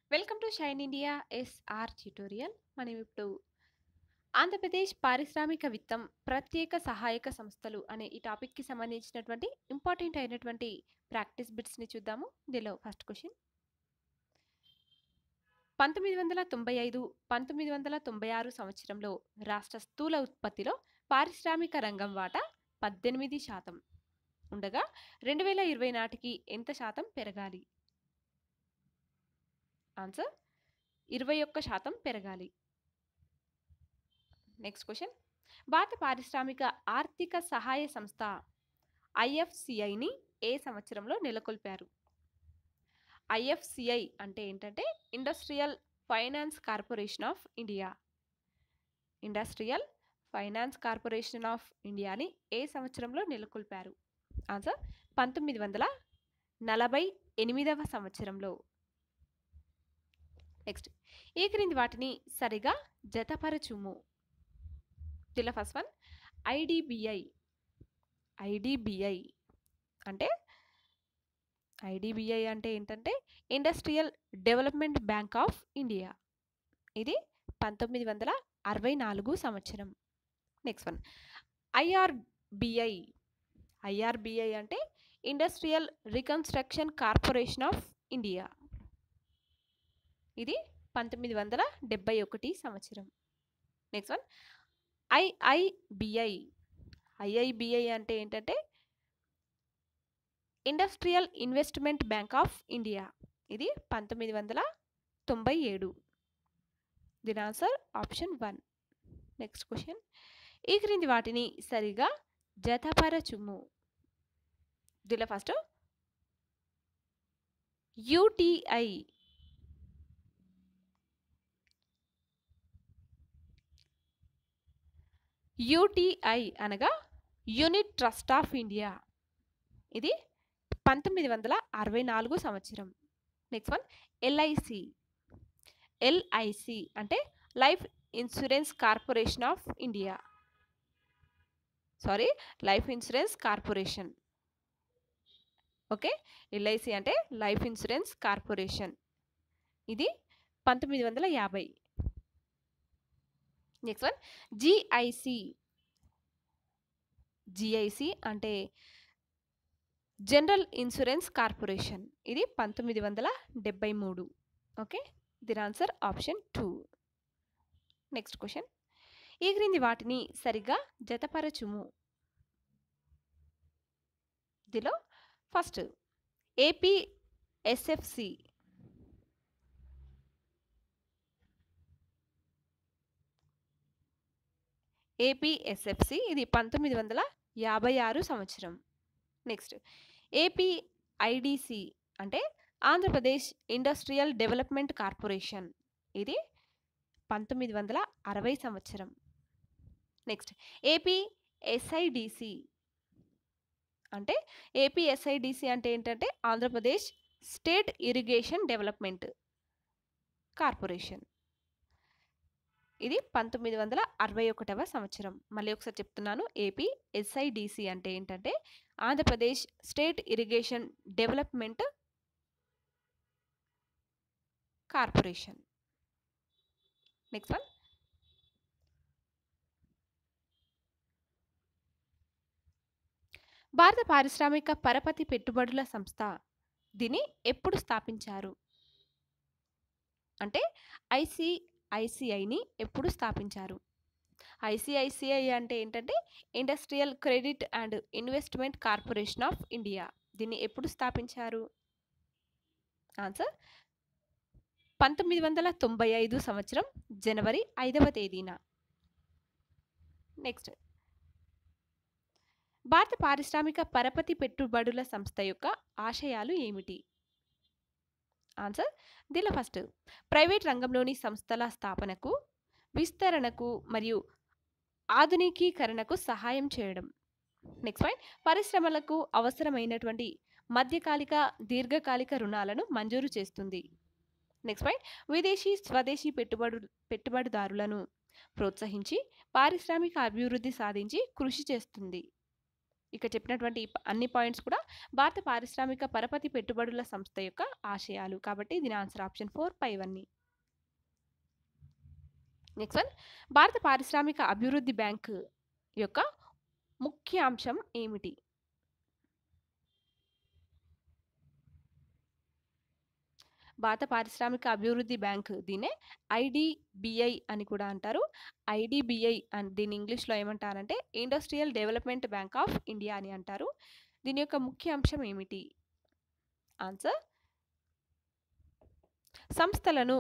welcome to shine India SR tutorial మనం ఇప్పుడు ఆంధ్రప్రదేశ్ పారిశ్రామిక విత్తం ప్రత్యేక సహాయక సంస్థలు అనే ఈ టాపిక్కి సంబంధించినటువంటి ఇంపార్టెంట్ అయినటువంటి ప్రాక్టీస్ బిట్స్ని చూద్దాము దీనిలో ఫస్ట్ క్వశ్చన్ పంతొమ్మిది వందల తొంభై ఐదు పంతొమ్మిది వందల తొంభై ఆరు సంవత్సరంలో రాష్ట్ర స్థూల ఉత్పత్తిలో పారిశ్రామిక రంగం వాటా పద్దెనిమిది శాతం ఉండగా రెండు వేల ఇరవై నాటికి ఎంత శాతం పెరగాలి ఆన్సర్ ఇరవై ఒక్క శాతం పెరగాలి నెక్స్ట్ క్వశ్చన్ భారత పారిశ్రామిక ఆర్థిక సహాయ సంస్థ ఐఎఫ్సిఐని ఏ సంవత్సరంలో నెలకొల్పారు ఐఎఫ్సిఐ అంటే ఏంటంటే industrial finance corporation of India industrial finance corporation of ఇండియాని ఏ సంవత్సరంలో నెలకొల్పారు ఆన్సర్ పంతొమ్మిది వందల నలభై ఎనిమిదవ సంవత్సరంలో నెక్స్ట్ ఈ క్రింది వాటిని సరిగా జతపరచుము దిల ఫస్ట్ వన్ ఐడిబిఐ ఐడిబిఐ అంటే ఐడిబిఐ అంటే ఏంటంటే industrial development bank of India ఇది పంతొమ్మిది వందల అరవై నాలుగు సంవత్సరం నెక్స్ట్ వన్ ఐఆర్బిఐ ఐఆర్బిఐ అంటే industrial reconstruction corporation of India ఇది పంతొమ్మిది వందల డెబ్బై ఒకటి సంవత్సరం నెక్స్ట్ వన్ ఐఐబిఐ ఐఐబిఐ అంటే ఏంటంటే industrial investment bank of India ఇది పంతొమ్మిది వందల తొంభై ఏడు దీని answer option one next question ఈ క్రింది వాటిని సరిగా జతపరచుము దీనిలో ఫస్ట్ యూటీఐ యూటీఐ అనగా యూనిట్ ట్రస్ట్ ఆఫ్ ఇండియా ఇది పంతొమ్మిది వందల అరవై నాలుగు సంవత్సరం నెక్స్ట్ వన్ ఎల్ఐసి ఎల్ఐసి అంటే life insurance corporation of India sorry life insurance corporation okay LIC అంటే లైఫ్ ఇన్సూరెన్స్ కార్పొరేషన్ ఇది పంతొమ్మిది వందల యాభై నెక్స్ట్ వన్ జిఐసి జిఐసి అంటే జనరల్ ఇన్సూరెన్స్ కార్పొరేషన్ ఇది పంతొమ్మిది వందల డెబ్బై మూడు ఓకే దీని answer option two next question ఈ క్రింది వాటిని సరిగ్గా జతపరచుము దీనిలో ఫస్ట్ ఏపీ ఎస్ఎఫ్సి ఏపీఎస్ఎఫ్సి ఇది పంతొమ్మిది వందల యాభై ఆరు సంవత్సరం నెక్స్ట్ ఏపీ ఐడిసి అంటే ఆంధ్రప్రదేశ్ ఇండస్ట్రియల్ డెవలప్మెంట్ కార్పొరేషన్ ఇది పంతొమ్మిది వందల అరవై సంవత్సరం నెక్స్ట్ ఏపీ ఎస్ఐడిసి అంటే ఏపీ ఎస్ఐడిసి అంటే ఏంటంటే Andhra Pradesh state irrigation development corporation ఇది పంతొమ్మిది వందల అరవై ఒకటవ సంవత్సరం మళ్ళీ ఒకసారి చెప్తున్నాను ఏపీ ఎస్ఐడిసి అంటే ఏంటంటే Andhra Pradesh state irrigation development corporation next one భారత పారిశ్రామిక పరపతి పెట్టుబడుల సంస్థ దీన్ని ఎప్పుడు స్థాపించారు అంటే ఐసిఐసిఐని ఎప్పుడు స్థాపించారు ఐసిఐసిఐ అంటే ఏంటంటే industrial credit and investment corporation of India దీన్ని ఎప్పుడు స్థాపించారు ఆన్సర్ పంతొమ్మిది వందల తొంభై ఐదు సంవత్సరం జనవరి ఐదవ తేదీన నెక్స్ట్ భారత పారిశ్రామిక పరపతి పెట్టుబడుల సంస్థ యొక్క ఆశయాలు ఏమిటి ఆన్సర్ దీనిలో ఫస్ట్ ప్రైవేట్ రంగంలోని సంస్థల స్థాపనకు విస్తరణకు మరియు ఆధునికీకరణకు సహాయం చేయడం నెక్స్ట్ పాయింట్ పరిశ్రమలకు అవసరమైనటువంటి మధ్యకాలిక దీర్ఘకాలిక రుణాలను మంజూరు చేస్తుంది నెక్స్ట్ పాయింట్ విదేశీ స్వదేశీ పెట్టుబడు పెట్టుబడిదారులను ప్రోత్సహించి పారిశ్రామిక అభివృద్ధి సాధించి కృషి చేస్తుంది ఇక చెప్పినటువంటి ఈ ప- అన్ని పాయింట్స్ కూడా భారత పారిశ్రామిక పరపతి పెట్టుబడుల సంస్థ యొక్క ఆశయాలు కాబట్టి దీని ఆన్సర్ ఆప్షన్ ఫోర్ పైవన్నీ నెక్స్ట్ వన్ భారత పారిశ్రామిక అభివృద్ధి బ్యాంక్ యొక్క ముఖ్య అంశం ఏమిటి భారత పారిశ్రామిక అభివృద్ధి బ్యాంక్ దీనే ఐడిబిఐ అని కూడా అంటారు ఐడిబిఐ అని దీని ఇంగ్లీష్లో ఏమంటారంటే industrial development bank of India అని అంటారు దీని యొక్క ముఖ్య అంశం ఏమిటి ఆన్సర్ సంస్థలను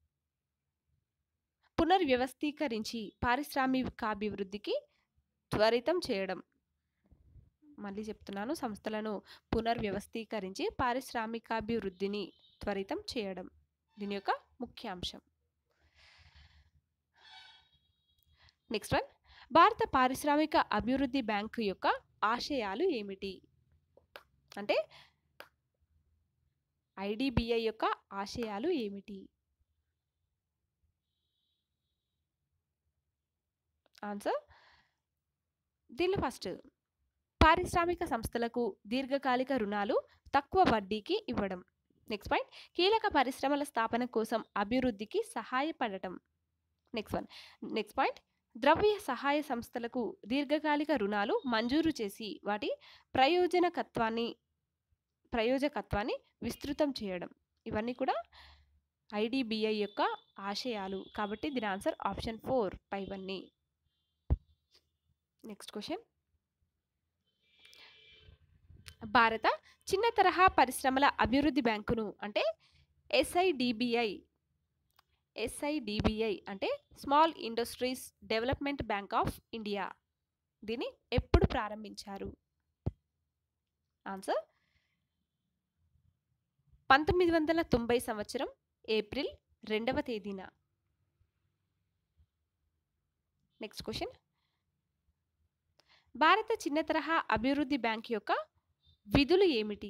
పునర్వ్యవస్థీకరించి పారిశ్రామికాభివృద్ధికి త్వరితం చేయడం మళ్ళీ చెప్తున్నాను సంస్థలను పునర్వ్యవస్థీకరించి పారిశ్రామికాభివృద్ధిని త్వరితం చేయడం దీని యొక్క ముఖ్య అంశం నెక్స్ట్ వన్ భారత పారిశ్రామిక అభివృద్ధి బ్యాంకు యొక్క ఆశయాలు ఏమిటి అంటే ఐడిబిఐ యొక్క ఆశయాలు ఏమిటి ఆన్సర్ దీనిలో ఫస్ట్ పారిశ్రామిక సంస్థలకు దీర్ఘకాలిక రుణాలు తక్కువ వడ్డీకి ఇవ్వడం నెక్స్ట్ పాయింట్ కీలక పరిశ్రమల స్థాపన కోసం అభివృద్ధికి సహాయపడటం నెక్స్ట్ వన్ నెక్స్ట్ పాయింట్ ద్రవ్య సహాయ సంస్థలకు దీర్ఘకాలిక రుణాలు మంజూరు చేసి వాటి ప్రయోజనకత్వాన్ని ప్రయోజకత్వాన్ని విస్తృతం చేయడం ఇవన్నీ కూడా ఐడిబిఐ యొక్క ఆశయాలు కాబట్టి దీని ఆన్సర్ ఆప్షన్ ఫోర్ పైవన్నీ నెక్స్ట్ క్వశ్చన్ భారత చిన్న తరహా పరిశ్రమల అభివృద్ధి బ్యాంకును అంటే ఎస్ఐడిబిఐ ఎస్ఐడిబిఐ అంటే small industries development bank of India దీన్ని ఎప్పుడు ప్రారంభించారు ఆన్సర్ పంతొమ్మిది వందల తొంభై సంవత్సరం ఏప్రిల్ రెండవ తేదీన నెక్స్ట్ క్వశ్చన్ భారత చిన్న తరహా అభివృద్ధి బ్యాంక్ యొక్క విధులు ఏమిటి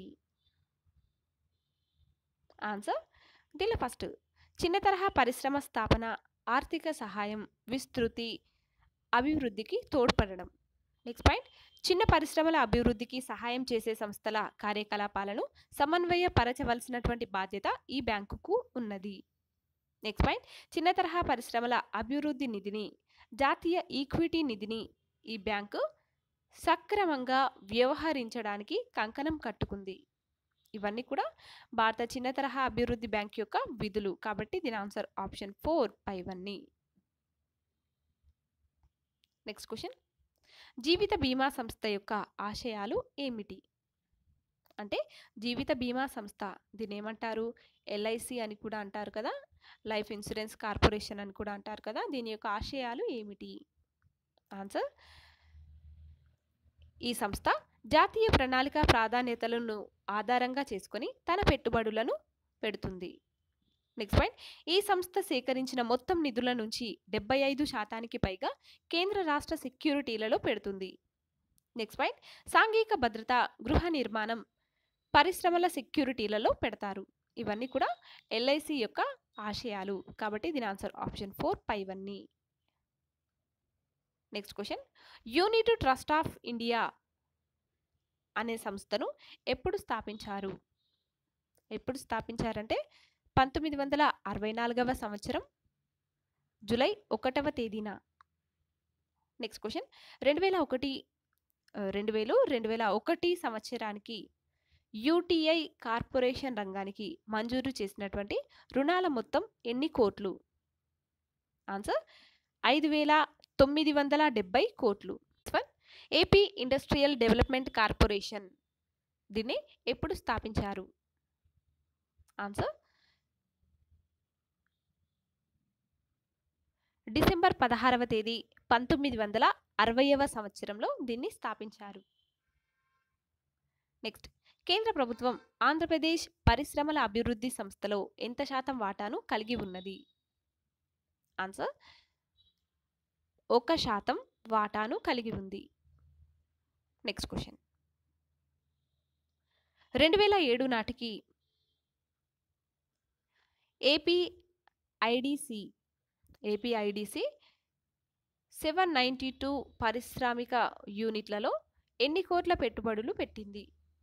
ఆన్సర్ దీనిలో ఫస్ట్ చిన్న తరహా పరిశ్రమ స్థాపన ఆర్థిక సహాయం విస్తృతి అభివృద్ధికి తోడ్పడడం నెక్స్ట్ పాయింట్ చిన్న పరిశ్రమల అభివృద్ధికి సహాయం చేసే సంస్థల కార్యకలాపాలను సమన్వయపరచవలసినటువంటి బాధ్యత ఈ బ్యాంకుకు ఉన్నది నెక్స్ట్ పాయింట్ చిన్న తరహా పరిశ్రమల అభివృద్ధి నిధిని జాతీయ ఈక్విటీ నిధిని ఈ బ్యాంకు సక్రమంగా వ్యవహరించడానికి కంకణం కట్టుకుంది ఇవన్నీ కూడా భారత చిన్న తరహా అభివృద్ధి బ్యాంక్ యొక్క విధులు కాబట్టి దీని ఆన్సర్ ఆప్షన్ ఫోర్ పైవన్నీ నెక్స్ట్ క్వశ్చన్ జీవిత బీమా సంస్థ యొక్క ఆశయాలు ఏమిటి అంటే జీవిత బీమా సంస్థ దీని ఏమంటారు ఎల్ఐసి అని కూడా అంటారు కదా లైఫ్ ఇన్సూరెన్స్ కార్పొరేషన్ అని కూడా అంటారు కదా దీని యొక్క ఆశయాలు ఏమిటి ఆన్సర్ ఈ సంస్థ జాతీయ ప్రణాళిక ప్రాధాన్యతలను ఆధారంగా చేసుకొని తన పెట్టుబడులను పెడుతుంది నెక్స్ట్ పాయింట్ ఈ సంస్థ సేకరించిన మొత్తం నిధుల నుంచి డెబ్బై ఐదు శాతానికి పైగా కేంద్ర రాష్ట్ర సెక్యూరిటీలలో పెడుతుంది నెక్స్ట్ పాయింట్ సాంఘిక భద్రత గృహ నిర్మాణం పరిశ్రమల సెక్యూరిటీలలో పెడతారు ఇవన్నీ కూడా ఎల్ఐసి యొక్క ఆశయాలు కాబట్టి దీని ఆన్సర్ ఆప్షన్ ఫోర్ పైవన్నీ next question unit trust of India అనే సంస్థను ఎప్పుడు స్థాపించారు ఎప్పుడు స్థాపించారంటే పంతొమ్మిది వందల అరవై నాలుగవ సంవత్సరం జూలై ఒకటవ తేదీన నెక్స్ట్ క్వశ్చన్ రెండు వేల ఒకటి ఆ, రెండు వేలు రెండు వేల ఒకటి సంవత్సరానికి యూటీఐ కార్పొరేషన్ రంగానికి మంజూరు చేసినటువంటి రుణాల మొత్తం ఎన్ని కోట్లు ఆన్సర్ ఐదు వేల తొమ్మిది వందల డెబ్బై కోట్లు one AP industrial development corporation దీన్ని ఎప్పుడు స్థాపించారు ఆన్సర్ డిసెంబర్ పదహారవ తేదీ పంతొమ్మిది వందల అరవైవ సంవత్సరంలో దీన్ని స్థాపించారు నెక్స్ట్ కేంద్ర ప్రభుత్వం ఆంధ్రప్రదేశ్ పరిశ్రమల అభివృద్ధి సంస్థలో ఎంత శాతం వాటాను కలిగి ఉన్నది ఆన్సర్ ఒక శాతం వాటాను కలిగి ఉంది నెక్స్ట్ క్వశ్చన్ రెండు వేల ఏడు నాటికి AP IDC APIDC seven ninety two పారిశ్రామిక యూనిట్లలో ఎన్ని కోట్ల పెట్టుబడులు పెట్టింది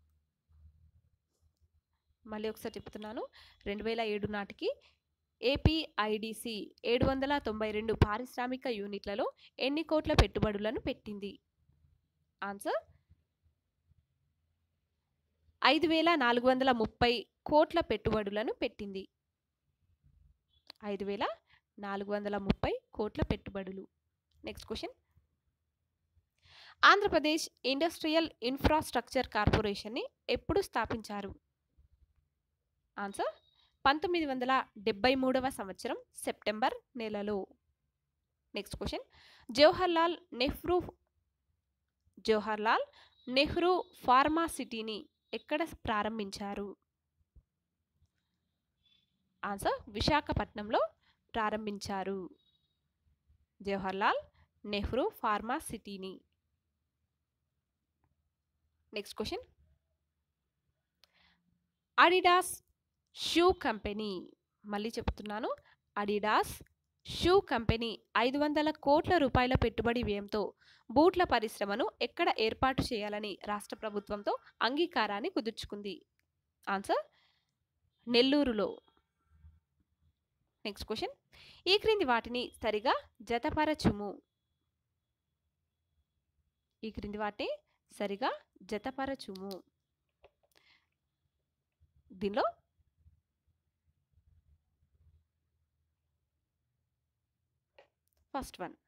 మళ్ళీ ఒకసారి చెప్తున్నాను రెండు వేల ఏడు నాటికి ఏపీఐడిసి ఏడు వందల తొంభై రెండు పారిశ్రామిక యూనిట్లలో ఎన్ని కోట్ల పెట్టుబడులను పెట్టింది ఆన్సర్ ఐదు వేల నాలుగు వందల ముప్పై కోట్ల పెట్టుబడులను పెట్టింది ఐదు వేల నాలుగు వందల ముప్పై కోట్ల పెట్టుబడులు next question Andhra Pradesh industrial infrastructure కార్పొరేషన్ని ఎప్పుడు స్థాపించారు ఆన్సర్ పంతొమ్మిది వందల డెబ్బై మూడవ సంవత్సరం సెప్టెంబర్ నెలలో next question Jawaharlal Nehru Jawaharlal Nehru pharma సిటీని ఎక్కడ ప్రారంభించారు ఆన్సర్ విశాఖపట్నంలో ప్రారంభించారు జవహర్లాల్ నెహ్రూ ఫార్మా సిటీని next question Adidas shoe company మళ్ళీ చెప్తున్నాను అడిడాస్ షూ కంపెనీ ఐదు వందల కోట్ల రూపాయల పెట్టుబడి వ్యయంతో బూట్ల పరిశ్రమను ఎక్కడ ఏర్పాటు చేయాలని రాష్ట్ర ప్రభుత్వంతో అంగీకారాన్ని కుదుర్చుకుంది ఆన్సర్ నెల్లూరులో నెక్స్ట్ క్వశ్చన్ ఈ క్రింది వాటిని సరిగా జతపరచుము ఈ క్రింది వాటిని సరిగా జతపరచుము దీనిలో first one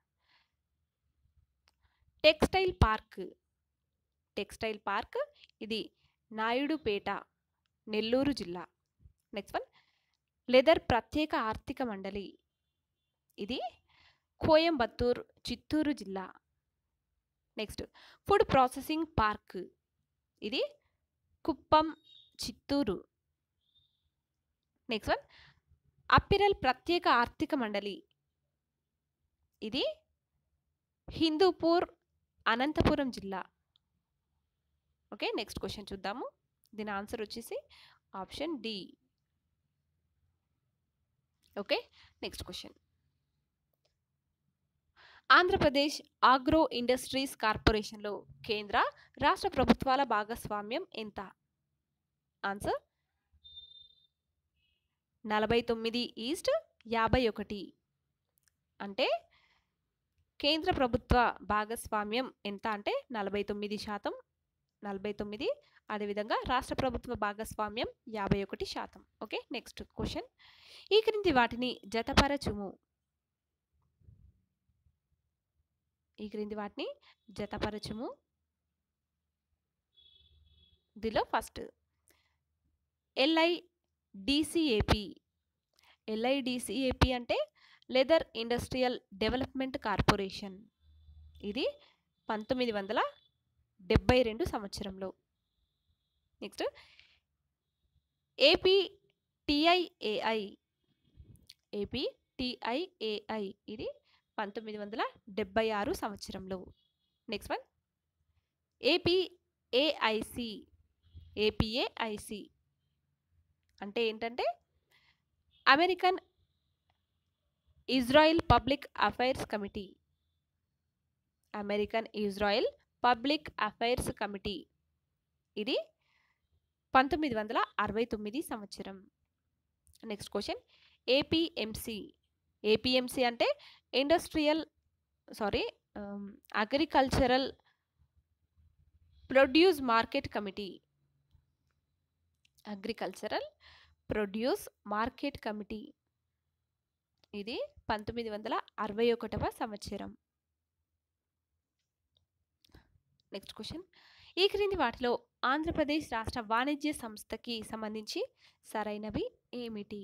textile park textile park ఇది నాయుడుపేట నెల్లూరు జిల్లా నెక్స్ట్ వన్ లెదర్ ప్రత్యేక ఆర్థిక మండలి ఇది కోయంబత్తూర్ చిత్తూరు జిల్లా నెక్స్ట్ ఫుడ్ ప్రాసెసింగ్ పార్క్ ఇది Kuppam Chittoor next one apparel ప్రత్యేక ఆర్థిక మండలి ఇది హిందూపూర్ అనంతపురం జిల్లా ఓకే నెక్స్ట్ క్వశ్చన్ చూద్దాము దీని ఆన్సర్ వచ్చేసి option D okay next question Andhra Pradesh agro industries కార్పొరేషన్లో కేంద్ర రాష్ట్ర ప్రభుత్వాల భాగస్వామ్యం ఎంత ఆన్సర్ నలభై తొమ్మిది ఈస్ట్ యాభై ఒకటి అంటే కేంద్ర ప్రభుత్వ భాగస్వామ్యం ఎంత అంటే నలభై తొమ్మిది శాతం నలభై తొమ్మిది అదేవిధంగా రాష్ట్ర ప్రభుత్వ భాగస్వామ్యం యాభై ఒకటి శాతం ఓకే నెక్స్ట్ క్వశ్చన్ ఈ క్రింది వాటిని జతపరచుము ఈ క్రింది వాటిని జతపరచుము దీనిలో ఫస్ట్ ఎల్ఐ డిసిఏపి ఎల్ఐడిసిఏపి అంటే లెదర్ ఇండస్ట్రియల్ డెవలప్మెంట్ కార్పొరేషన్ ఇది పంతొమ్మిది వందల డెబ్బై రెండు సంవత్సరంలో next AP TIAI AP TIAI ఇది పంతొమ్మిది వందల డెబ్బై ఆరు సంవత్సరంలో next one AP AIC APAIC అంటే ఏంటంటే American Israel public affairs committee American Israel public affairs committee ఇది పంతొమ్మిది వందల అరవై తొమ్మిది సంవత్సరం నెక్స్ట్ క్వశ్చన్ ఏపీఎంసి ఏపీఎంసి అంటే industrial sorry agricultural produce market committee agricultural produce market committee ఇది పంతొమ్మిది వందల అరవై ఒకటవ సంవత్సరం నెక్స్ట్ క్వశ్చన్ ఈ క్రింది వాటిలో ఆంధ్రప్రదేశ్ రాష్ట్ర వాణిజ్య సంస్థకి సంబంధించి సరైనవి ఏమిటి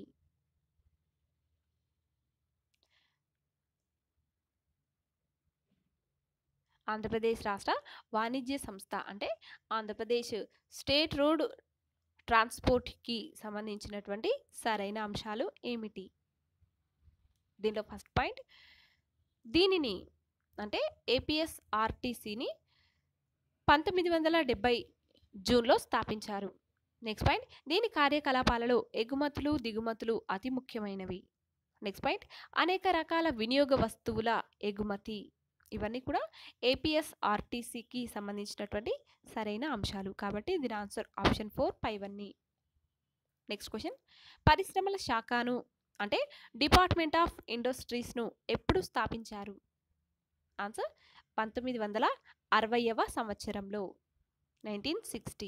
ఆంధ్రప్రదేశ్ రాష్ట్ర వాణిజ్య సంస్థ అంటే ఆంధ్రప్రదేశ్ స్టేట్ రోడ్ ట్రాన్స్పోర్ట్కి సంబంధించినటువంటి సరైన అంశాలు ఏమిటి దీనిలో ఫస్ట్ పాయింట్ దీనిని అంటే ఏపీఎస్ ఆర్టీసీని పంతొమ్మిది వందల డెబ్బై జూన్లో స్థాపించారు నెక్స్ట్ పాయింట్ దీని కార్యకలాపాలలో ఎగుమతులు దిగుమతులు అతి ముఖ్యమైనవి నెక్స్ట్ పాయింట్ అనేక రకాల వినియోగ వస్తువుల ఎగుమతి ఇవన్నీ కూడా ఏపీఎస్ ఆర్టీసీకి సంబంధించినటువంటి సరైన అంశాలు కాబట్టి దీని ఆన్సర్ ఆప్షన్ ఫోర్ పైవన్నీ నెక్స్ట్ క్వశ్చన్ పరిశ్రమల శాఖను అంటే డిపార్ట్మెంట్ ఆఫ్ ఇండస్ట్రీస్ను ఎప్పుడు స్థాపించారు ఆన్సర్ పంతొమ్మిది వందల అరవైవ సంవత్సరంలో నైన్టీన్ సిక్స్టీ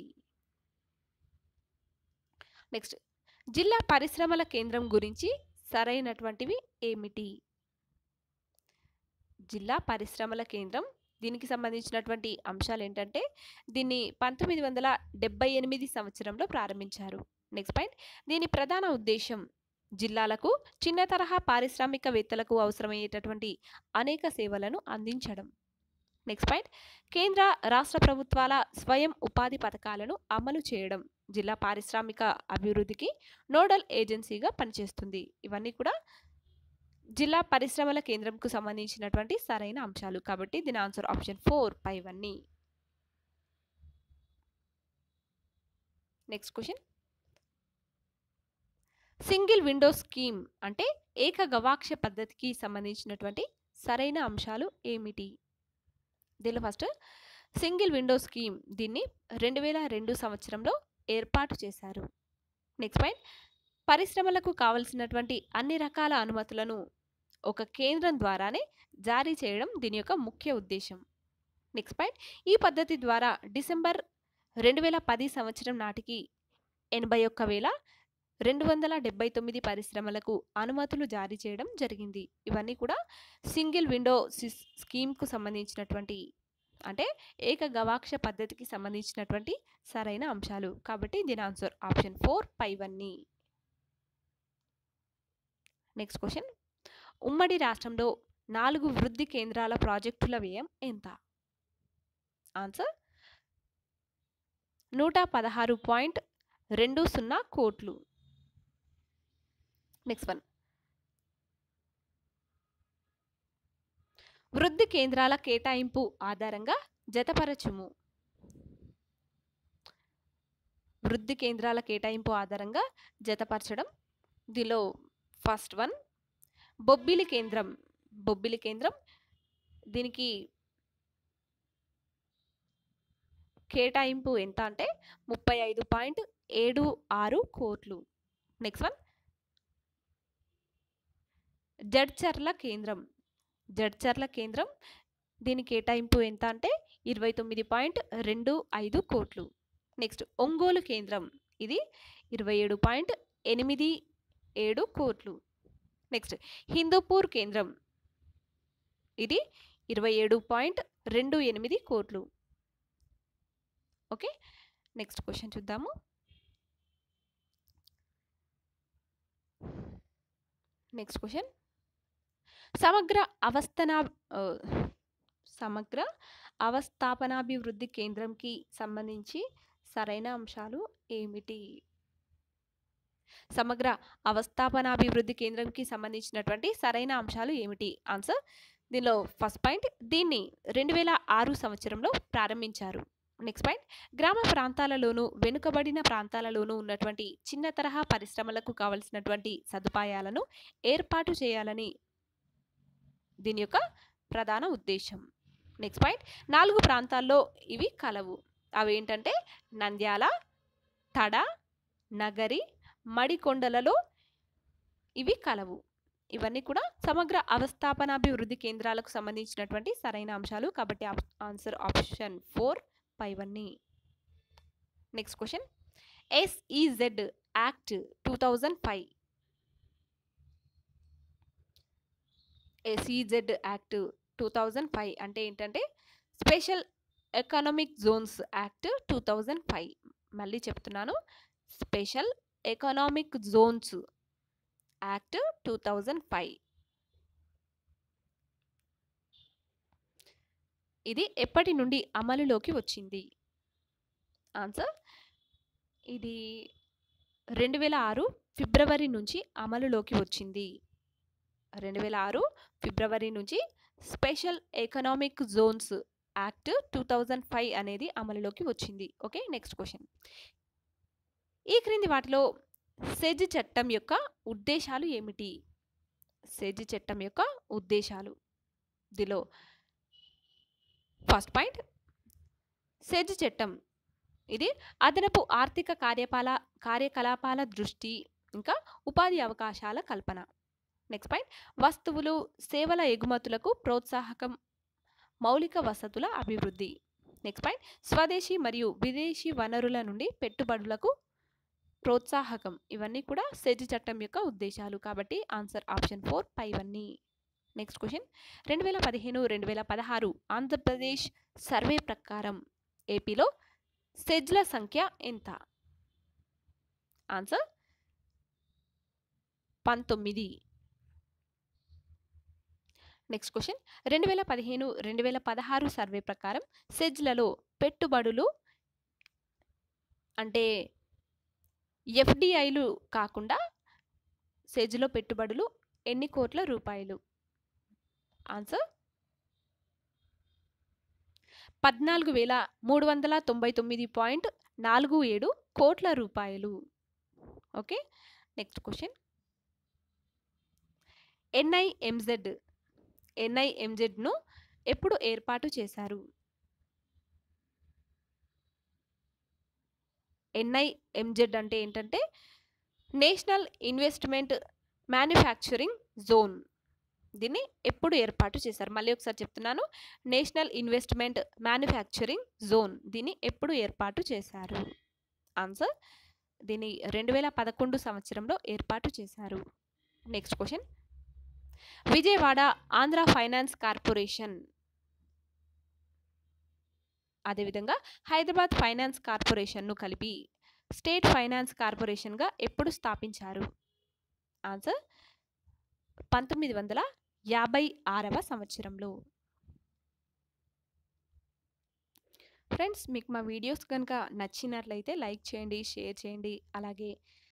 నెక్స్ట్ జిల్లా పరిశ్రమల కేంద్రం గురించి సరైనటువంటివి ఏమిటి జిల్లా పరిశ్రమల కేంద్రం దీనికి సంబంధించినటువంటి అంశాలు ఏంటంటే దీన్ని పంతొమ్మిది వందల డెబ్బై ఎనిమిది సంవత్సరంలో ప్రారంభించారు నెక్స్ట్ పాయింట్ దీని ప్రధాన ఉద్దేశం జిల్లాలకు చిన్న తరహా పారిశ్రామికవేత్తలకు అవసరమయ్యేటటువంటి అనేక సేవలను అందించడం నెక్స్ట్ పాయింట్ కేంద్ర రాష్ట్ర ప్రభుత్వాల స్వయం ఉపాధి పథకాలను అమలు చేయడం జిల్లా పారిశ్రామిక అభివృద్ధికి నోడల్ ఏజెన్సీగా పనిచేస్తుంది ఇవన్నీ కూడా జిల్లా పరిశ్రమల కేంద్రంకు సంబంధించినటువంటి సరైన అంశాలు కాబట్టి దీని ఆన్సర్ ఆప్షన్ ఫోర్ పైవన్నీ next question single window scheme అంటే ఏక గవాక్ష పద్ధతికి సంబంధించినటువంటి సరైన అంశాలు ఏమిటి దీనిలో ఫస్ట్ సింగిల్ విండో స్కీమ్ దీన్ని రెండు వేల రెండు సంవత్సరంలో ఏర్పాటు చేశారు నెక్స్ట్ పాయింట్ పరిశ్రమలకు కావలసినటువంటి అన్ని రకాల అనుమతులను ఒక కేంద్రం ద్వారానే జారీ చేయడం దీని యొక్క ముఖ్య ఉద్దేశం నెక్స్ట్ పాయింట్ ఈ పద్ధతి ద్వారా డిసెంబర్ రెండు వేల పది సంవత్సరం నాటికి ఎనభై ఒక్క వేల రెండు వందల డెబ్బై తొమ్మిది పరిశ్రమలకు అనుమతులు జారీ చేయడం జరిగింది ఇవన్నీ కూడా సింగిల్ విండో సిస్ స్కీమ్కు సంబంధించినటువంటి అంటే ఏక గవాక్ష పద్ధతికి సంబంధించినటువంటి సరైన అంశాలు కాబట్టి దీని ఆన్సర్ ఆప్షన్ ఫోర్ పైవన్నీ నెక్స్ట్ క్వశ్చన్ ఉమ్మడి రాష్ట్రంలో నాలుగు వృద్ధి కేంద్రాల ప్రాజెక్టుల వ్యయం ఎంత ఆన్సర్ నూట పదహారు పాయింట్ రెండు సున్నా కోట్లు నెక్స్ట్ వన్ వృద్ధి కేంద్రాల కేటాయింపు ఆధారంగా జతపరచుము వృద్ధి కేంద్రాల కేటాయింపు ఆధారంగా జతపరచడం దీనిలో ఫస్ట్ వన్ బొబ్బిలి కేంద్రం బొబ్బిలి కేంద్రం దీనికి కేటాయింపు ఎంత అంటే ముప్పై ఐదు పాయింట్ ఏడు ఆరు కోట్లు నెక్స్ట్ వన్ జడ్చర్ల కేంద్రం జడ్చర్ల కేంద్రం దీని కేటాయింపు ఎంత అంటే ఇరవై తొమ్మిది పాయింట్ రెండు ఐదు కోట్లు నెక్స్ట్ ఒంగోలు కేంద్రం ఇది ఇరవై ఏడు పాయింట్ ఎనిమిది ఏడు కోట్లు నెక్స్ట్ హిందూపూర్ కేంద్రం ఇది ఇరవై ఏడు పాయింట్ రెండు ఎనిమిది కోట్లు ఓకే నెక్స్ట్ క్వశ్చన్ చూద్దాము నెక్స్ట్ క్వశ్చన్ సమగ్ర అవస్థనా ఆ, సమగ్ర అవస్థాపనాభివృద్ధి కేంద్రంకి సంబంధించి సరైన అంశాలు ఏమిటి సమగ్ర అవస్థాపనాభివృద్ధి కేంద్రంకి సంబంధించినటువంటి సరైన అంశాలు ఏమిటి ఆన్సర్ దీనిలో ఫస్ట్ పాయింట్ దీన్ని రెండు వేల ఆరు సంవత్సరంలో ప్రారంభించారు నెక్స్ట్ పాయింట్ గ్రామ ప్రాంతాలలోనూ వెనుకబడిన ప్రాంతాలలోనూ ఉన్నటువంటి చిన్న తరహా పరిశ్రమలకు కావలసినటువంటి సదుపాయాలను ఏర్పాటు చేయాలని దీని యొక్క ప్రధాన ఉద్దేశం నెక్స్ట్ పాయింట్ నాలుగు ప్రాంతాల్లో ఇవి కలవు అవి ఏంటంటే నంద్యాల తడ నగరి మడికొండలలో ఇవి కలవు ఇవన్నీ కూడా సమగ్ర అవస్థాపనాభివృద్ధి కేంద్రాలకు సంబంధించినటువంటి సరైన అంశాలు కాబట్టి ఆన్సర్ ఆప్షన్ ఫోర్ పైవన్నీ next question SEZ act two thousand five SEZ act two thousand five అంటే ఏంటంటే special economic zones act two thousand five మళ్ళీ చెప్తున్నాను special economic zones act two thousand five ఇది ఎప్పటి నుండి అమలులోకి వచ్చింది ఆన్సర్ ఇది రెండు వేల ఆరు ఫిబ్రవరి నుంచి అమలులోకి వచ్చింది రెండు వేల ఆరు ఫిబ్రవరి నుంచి special economic zones act two thousand five అనేది అమలులోకి వచ్చింది ఓకే నెక్స్ట్ క్వశ్చన్ ఈ క్రింది వాటిలో సెజ్ చట్టం యొక్క ఉద్దేశాలు ఏమిటి సెజ్ చట్టం యొక్క ఉద్దేశాలు దిలో ఫస్ట్ పాయింట్ సెజ్ చట్టం ఇది అదనపు ఆర్థిక కార్యపాల కార్యకలాపాల దృష్టి ఇంకా ఉపాధి అవకాశాల కల్పన నెక్స్ట్ పాయింట్ వస్తువులు సేవల ఎగుమతులకు ప్రోత్సాహకం మౌలిక వసతుల అభివృద్ధి నెక్స్ట్ పాయింట్ స్వదేశీ మరియు విదేశీ వనరుల నుండి పెట్టుబడులకు ప్రోత్సాహకం ఇవన్నీ కూడా సెజ్ చట్టం యొక్క ఉద్దేశాలు కాబట్టి ఆన్సర్ ఆప్షన్ ఫోర్ పైవన్నీ నెక్స్ట్ క్వశ్చన్ రెండు వేల పదిహేను రెండు వేల పదహారు ఆంధ్రప్రదేశ్ సర్వే ప్రకారం ఏపీలో సెజ్ల సంఖ్య ఎంత ఆన్సర్ పంతొమ్మిది నెక్స్ట్ క్వశ్చన్ రెండు వేల పదిహేను రెండు వేల పదహారు సర్వే ప్రకారం సెజ్లలో పెట్టుబడులు అంటే ఎఫ్డిఐలు కాకుండా సెజ్లో పెట్టుబడులు ఎన్ని కోట్ల రూపాయలు ఆన్సర్ పద్నాలుగు వేల మూడు వందల తొంభై తొమ్మిది పాయింట్ నాలుగు ఏడు కోట్ల రూపాయలు ఓకే నెక్స్ట్ క్వశ్చన్ ఎన్ఐఎంజెడ్ ఎన్ఐఎంజెడ్ను ఎప్పుడు ఏర్పాటు చేశారు ఎన్ఐఎంజెడ్ అంటే ఏంటంటే నేషనల్ ఇన్వెస్ట్మెంట్ మ్యానుఫ్యాక్చరింగ్ జోన్ దీన్ని ఎప్పుడు ఏర్పాటు చేశారు మళ్ళీ ఒకసారి చెప్తున్నాను నేషనల్ ఇన్వెస్ట్మెంట్ మ్యానుఫ్యాక్చరింగ్ జోన్ దీన్ని ఎప్పుడు ఏర్పాటు చేశారు ఆన్సర్ దీన్ని రెండు వేల పదకొండు సంవత్సరంలో ఏర్పాటు చేశారు next question Vijayawada Andhra finance corporation అదేవిధంగా హైదరాబాద్ ఫైనాన్స్ కార్పొరేషన్ను కలిపి స్టేట్ ఫైనాన్స్ కార్పొరేషన్గా ఎప్పుడు స్థాపించారు ఆన్సర్ పంతొమ్మిది వందల యాభై ఆరవ సంవత్సరంలో ఫ్రెండ్స్ మీకు మా వీడియోస్ కనుక నచ్చినట్లయితే లైక్ చేయండి షేర్ చేయండి అలాగే